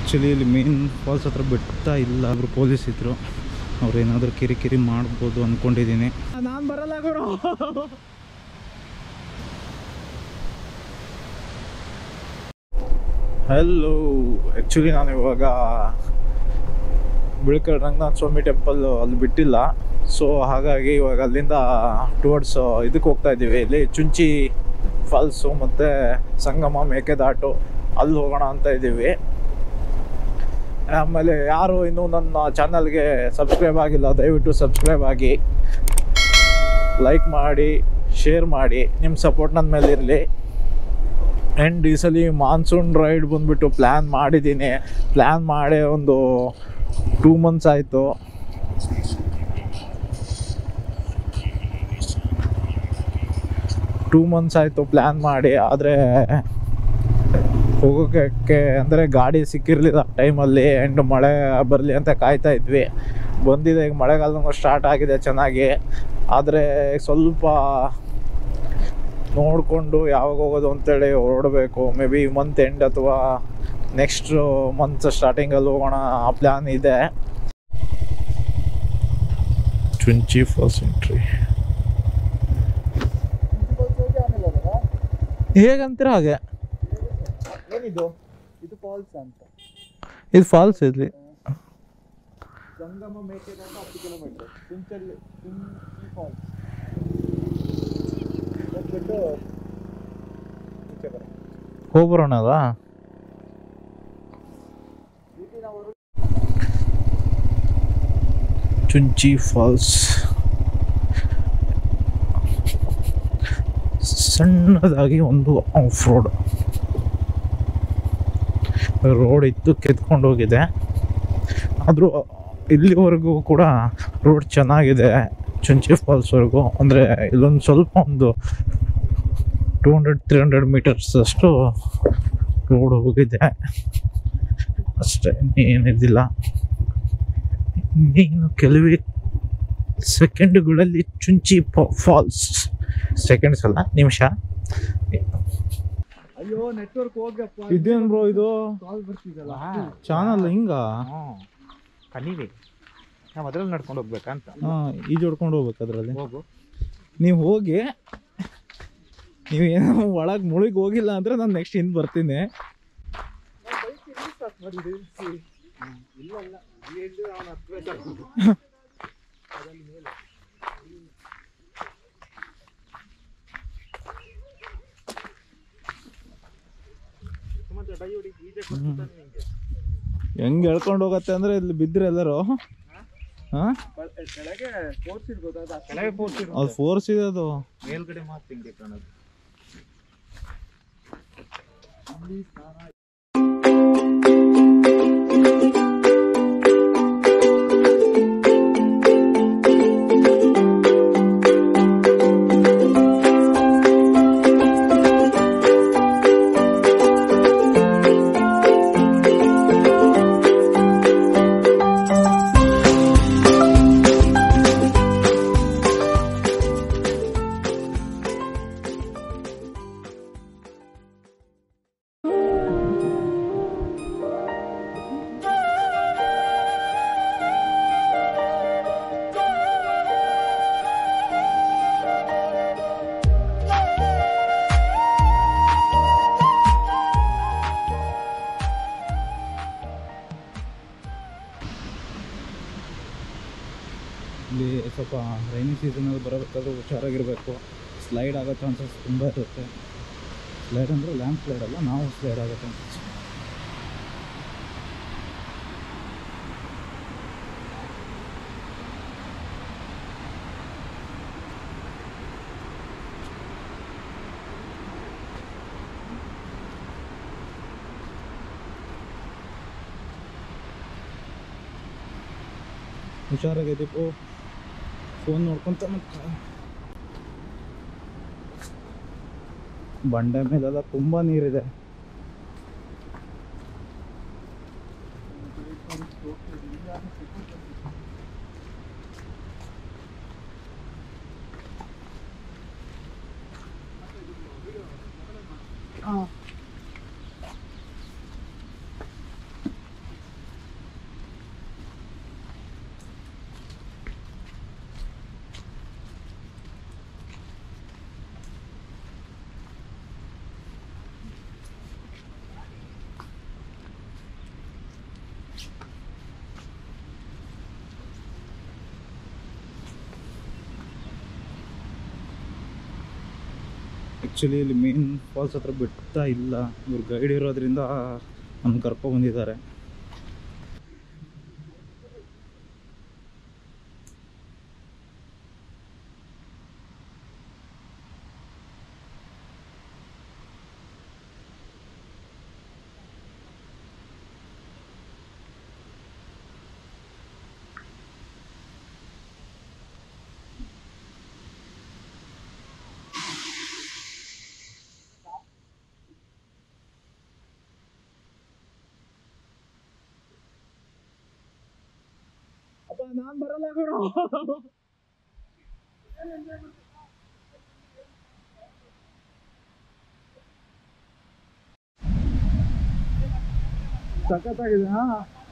Actually ಇಲ್ಲಿ main falls ಹತ್ರ ಬಿಡ್ತಾ ಇಲ್ಲ ಅವರು ಪೊಲೀಸ್ ಇದ್ರು ಅವ್ರು ಏನಾದರೂ ಕಿರಿಕಿರಿ ಮಾಡ್ಬೋದು ಅಂದ್ಕೊಂಡಿದ್ದೀನಿ ನಾನು ಬರಲ್ಲ ಗುರು ಹಲೋ ಆ್ಯಕ್ಚುಲಿ ನಾನು ಇವಾಗ ಬಿಳ್ಕಲ್ ರಂಗನಾಥ ಸ್ವಾಮಿ ಟೆಂಪಲ್ ಅಲ್ಲಿ ಬಿಟ್ಟಿಲ್ಲ ಸೊ ಹಾಗಾಗಿ ಇವಾಗ ಅಲ್ಲಿಂದ ಟುವರ್ಡ್ಸ್ ಇದಕ್ಕೆ ಹೋಗ್ತಾ ಇದ್ದೀವಿ ಇಲ್ಲಿ ಚುಂಚಿ ಫಾಲ್ಸು ಮತ್ತು ಸಂಗಮ ಮೇಕೆದಾಟು ಅಲ್ಲಿ ಹೋಗೋಣ ಅಂತ ಇದ್ದೀವಿ ಆಮೇಲೆ ಯಾರು ಇನ್ನೂ ನನ್ನ ಚಾನಲ್ಗೆ ಸಬ್ಸ್ಕ್ರೈಬ್ ಆಗಿಲ್ಲ ದಯವಿಟ್ಟು ಸಬ್ಸ್ಕ್ರೈಬ್ ಆಗಿ ಲೈಕ್ ಮಾಡಿ ಶೇರ್ ಮಾಡಿ ನಿಮ್ಮ ಸಪೋರ್ಟ್ ನನ್ನ ಮೇಲೆ ಇರಲಿ ಆ್ಯಂಡ್ ಈ ಸಲ ಮಾನ್ಸೂನ್ ರೈಡ್ ಬಂದ್ಬಿಟ್ಟು ಪ್ಲ್ಯಾನ್ ಮಾಡಿದ್ದೀನಿ ಪ್ಲ್ಯಾನ್ ಮಾಡಿ ಒಂದು ಟೂ ಮಂತ್ಸ್ ಆಯಿತು ಟೂ ಮಂತ್ಸ್ ಆಯಿತು ಪ್ಲ್ಯಾನ್ ಮಾಡಿ ಆದರೆ ಹೋಗೋಕ್ಕೆ ಅಂದರೆ ಗಾಡಿ ಸಿಕ್ಕಿರಲಿಲ್ಲ ಟೈಮಲ್ಲಿ ಆ್ಯಂಡ್ ಮಳೆ ಬರಲಿ ಅಂತ ಕಾಯ್ತಾ ಇದ್ವಿ ಬಂದಿದೆ ಈಗ ಮಳೆಗಾಲನೂ ಸ್ಟಾರ್ಟ್ ಆಗಿದೆ ಚೆನ್ನಾಗಿ ಆದರೆ ಸ್ವಲ್ಪ ನೋಡಿಕೊಂಡು ಯಾವಾಗ ಹೋಗೋದು ಅಂತೇಳಿ ಹೊರಡಬೇಕು ಮೇ ಬಿ ಮಂತ್ ಎಂಡ್ ಅಥವಾ ನೆಕ್ಸ್ಟ್ ಮಂತ್ ಸ್ಟಾರ್ಟಿಂಗಲ್ಲಿ ಹೋಗೋಣ ಆ ಪ್ಲ್ಯಾನ್ ಇದೆ ಟ್ವೆಂಟಿ ಫಸ್ಟ್ ಎಂಟ್ರಿ ಹೇಗಂತೀರ ಹಾಗೆ ಏನಿದು ಇದು ಫಾಲ್ಸ್ ಅಂತ ಇದು ಫಾಲ್ಸ್ ಇಲ್ಲಿ ಸಂಗಮ ಮೇಕೆದಾಟ ಹತ್ತು ಕಿಲೋಮೀಟರ್ ಕುಂಚಲ್ಲಿ ಕುಂಚಿ ಫಾಲ್ಸ್ ಬಿಟ್ಟು ಈಚೆ ಬರೋಣ. ಹೋಗ್ಬರೋಣ ಅಲ್ಲ ಇಲ್ಲಿ ನಾವು ಹೊರಡು- ಚುಂಚಿ ಫಾಲ್ಸ್ ಸಣ್ಣದಾಗಿ ಒಂದು ಆಫ್ ರೋಡ್ ರೋಡ್ ಇತ್ತು ಕೆತ್ಕೊಂಡು ಹೋಗಿದೆ ಆದರೂ ಇಲ್ಲಿವರೆಗೂ ಕೂಡ ರೋಡ್ ಚೆನ್ನಾಗಿದೆ ಚುಂಚಿ ಫಾಲ್ಸ್ವರೆಗೂ ಅಂದರೆ ಇಲ್ಲೊಂದು ಸ್ವಲ್ಪ ಒಂದು two hundred three hundred meters ಅಷ್ಟು ರೋಡ್ ಹೋಗಿದೆ ಅಷ್ಟೇ ಏನಿದ್ದಿಲ್ಲ ಇನ್ನೇನು ಕೆಲವೇ ಸೆಕೆಂಡ್ಗಳಲ್ಲಿ ಚುಂಚಿ ಫಾಲ್ಸ್ ಸೆಕೆಂಡ್ಸ್ ಅಲ್ಲ ನಿಮಿಷ ಅಯ್ಯೋ ನೆಟ್ವರ್ಕ್ ಹೋಗಪ್ಪ ಇದೇನ್ ಬ್ರೋ ಇದು ಕಾಲ್ ಬರ್ತಿದಲ್ಲ ಚಾನಲ್ ಹಿಂಗ ಕಲಿಬೇಕು ನಾವು ಅದ್ರಲ್ಲಿ ನಡ್ಕೊಂಡು ಹೋಗ್ಬೇಕಂತ ಹಾ ಈಜು ಹೊಡ್ಕೊಂಡು ಹೋಗ್ಬೇಕು ಅದರಲ್ಲಿ ಹೋಗು ನೀವು ಹೋಗಿ ನೀವು ಏನೋ ಒಳಗೆ ಮುಳುಗಿ ಹೋಗಿಲ್ಲ ಅಂದ್ರೆ ನಾನು ನೆಕ್ಸ್ಟ್ ಹಿಂದೆ ಬರ್ತೀನಿ ಇಲ್ಲ ಇಲ್ಲ ಇಲ್ಲಿ ಅವನು ಹತ್ಬೇಕಲ್ಲ ಮತ್ತೆ ಡೈ ಹೊಡಿ ಈಜೆ ಕೊಡ್ತಾನೆ ನಿಂಗೆ ಹೆಂಗ್ ಎಳ್ಕೊಂಡು ಹೋಗತ್ತೆ ಅಂದ್ರೆ ಇಲ್ಲಿ ಬಿದ್ರೆ ಎಲ್ಲರೂ ಹಾ ಕೆಳಗೆ ಫೋರ್ಸ್ ಇರ್ಬೋದು ಅದು ಕೆಳಗೆ ಫೋರ್ಸ್ ಅದು ಫೋರ್ಸ್ ಇದೆ ಅದು ಮೇಲ್ಗಡೆ ಮಾತ್ರ ಹಿಂಗೆ ಕಾಣೋದು ಇಲ್ಲಿ ಸ್ವಲ್ಪ ರೈನಿ ಸೀಸನಲ್ಲಿ ಬರಬೇಕಾದ್ರೂ ಹುಷಾರಾಗಿರಬೇಕು ಸ್ಲೈಡ್ ಆಗೋ ಚಾನ್ಸಸ್ ತುಂಬ ಇರುತ್ತೆ ಸ್ಲೈಡ್ ಅಂದರೆ ಲ್ಯಾಂಪ್ ಸ್ಲೈಡ್ ಅಲ್ಲ ನಾವು ಸ್ಲೈಡ್ ಆಗೋ ಚಾನ್ಸಸ್ ಹುಷಾರಾಗಿ ದೀಪು ಫೋನ್ ನೋಡ್ಕೊಂತ ಮತ್ತೆ ಬಂಡೆ ಮೇಲೆಲ್ಲ ತುಂಬ ನೀರಿದೆ ಆ್ಯಕ್ಚುಲಿ ಇಲ್ಲಿ ಮೇನ್ ಫಾಲ್ಸ್ ಹತ್ರ ಬಿಡ್ತಾ ಇಲ್ಲ ಇವ್ರು ಗೈಡ್ ಇರೋದ್ರಿಂದ ನಮ್ಗೆ ಕರ್ಕೊಬಂದಿದ್ದಾರೆ ಅಪ್ಪ ನಾನ್ ಬರಲ್ಲ ಗುರು ಸಖತ್ತಾಗಿದೆ ಹಾ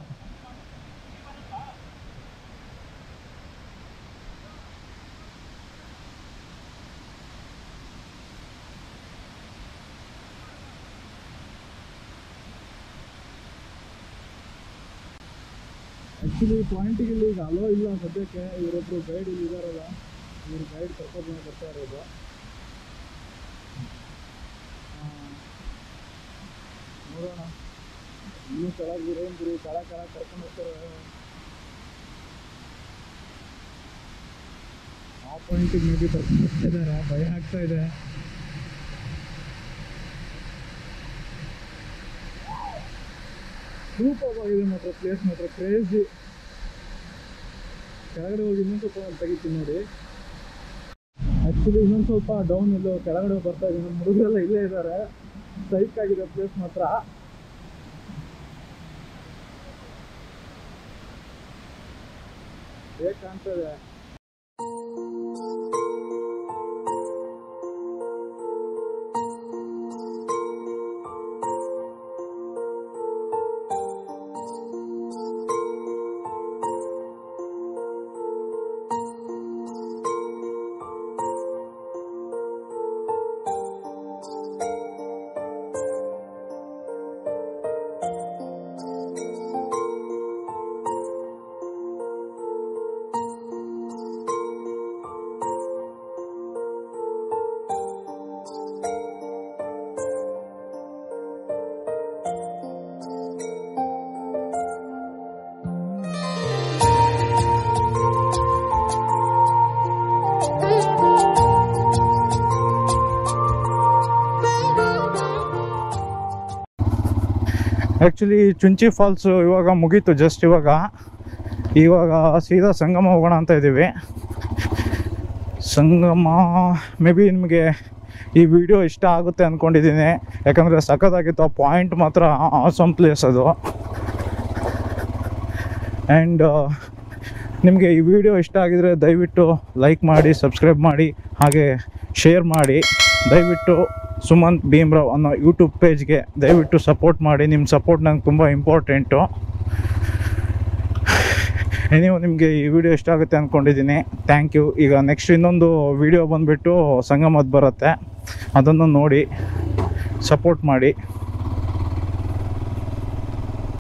ಆ್ಯಕ್ಚುಲಿ ಪಾಯಿಂಟಿಗೆ ಇಲ್ಲಿ ಈಗ ಅಲೋ ಇಲ್ಲ ಸದ್ಯಕ್ಕೆ ಇವರೊಬ್ರು ಗೈಡ್ ಇಲ್ಲಿ ಇದಾರಲ್ಲ ಇವ್ರು ಗೈಡ್ ಕರ್ಕೊಂಡು ಬರ್ತಾ ಇರೋದು ಆ, ನೋಡೋಣ ಇನ್ನೂ ಕೆಳಗೆ ಇರೋನ್ ಗುರು ಕೆಳ ಕೆಳ ಕರ್ಕೊಂಡು ಹೋಗ್ತಾರೆ ಆ ಪಾಯಿಂಟಿಗೆ ಮೇ ಬಿ ಕರ್ಕೊಂಡು ಹೋಗ್ತಾ ಇದ್ದಾರೆ ಭಯ ಆಗ್ತಾ ಇದೆ ಸೂಪರ್ ಆಗಿದೆ ಮಾತ್ರ ಪ್ಲೇಸ್ ಮಾತ್ರ ಕ್ರೇಜಿ ಕೆಳಗಡೆ ಹೋಗಿ ಇನ್ನೊಂದು ಸ್ವಲ್ಪ ತೆಗಿತೀನಿ ನೋಡಿ ಆ್ಯಕ್ಚುಲಿ ಇನ್ನೊಂದು ಸ್ವಲ್ಪ ಡೌನ್ ಇಲ್ಲೋ ಕೆಳಗಡೆ ಬರ್ತಾ ಇದೆ ನಮ್ಮ ಹುಡುಗರೆಲ್ಲ ಇಲ್ಲೇ ಇದ್ದಾರೆ ಸೈಕ್ ಆಗಿದೆ ಪ್ಲೇಸ್ ಮಾತ್ರ ಹೇಗೆ ಕಾಣ್ತದೆ ಆ್ಯಕ್ಚುಲಿ ಚುಂಚಿ ಫಾಲ್ಸು ಇವಾಗ ಮುಗೀತು ಜಸ್ಟ್ ಇವಾಗ ಇವಾಗ ಸೀದಾ ಸಂಗಮ ಹೋಗೋಣ ಅಂತ ಇದ್ದೀವಿ ಸಂಗಮ ಮೇ ಬಿ ನಿಮಗೆ ಈ ವಿಡಿಯೋ ಇಷ್ಟ ಆಗುತ್ತೆ ಅಂದ್ಕೊಂಡಿದ್ದೀನಿ ಯಾಕಂದರೆ ಸಖತ್ತಾಗಿತ್ತು ಆ ಪಾಯಿಂಟ್ ಮಾತ್ರ ಆಸಮ್ ಪ್ಲೇಸ್ ಅದು ಆ್ಯಂಡ್ ನಿಮಗೆ ಈ ವಿಡಿಯೋ ಇಷ್ಟ ಆಗಿದರೆ ದಯವಿಟ್ಟು ಲೈಕ್ ಮಾಡಿ ಸಬ್ಸ್ಕ್ರೈಬ್ ಮಾಡಿ ಹಾಗೆ ಶೇರ್ ಮಾಡಿ ದಯವಿಟ್ಟು ಸುಮಂತ್ ಭೀಮ್ರಾವ್ ಅನ್ನೋ ಯೂಟ್ಯೂಬ್ ಪೇಜ್ಗೆ ದಯವಿಟ್ಟು ಸಪೋರ್ಟ್ ಮಾಡಿ ನಿಮ್ಮ ಸಪೋರ್ಟ್ ನಂಗೆ ತುಂಬ ಇಂಪಾರ್ಟೆಂಟು ನೀವು ನಿಮಗೆ ಈ ವಿಡಿಯೋ ಇಷ್ಟ ಆಗುತ್ತೆ ಅಂದ್ಕೊಂಡಿದ್ದೀನಿ ಥ್ಯಾಂಕ್ ಯು ಈಗ ನೆಕ್ಸ್ಟ್ ಇನ್ನೊಂದು ವಿಡಿಯೋ ಬಂದುಬಿಟ್ಟು ಸಂಗಮದ ಬರುತ್ತೆ ಅದನ್ನು ನೋಡಿ ಸಪೋರ್ಟ್ ಮಾಡಿ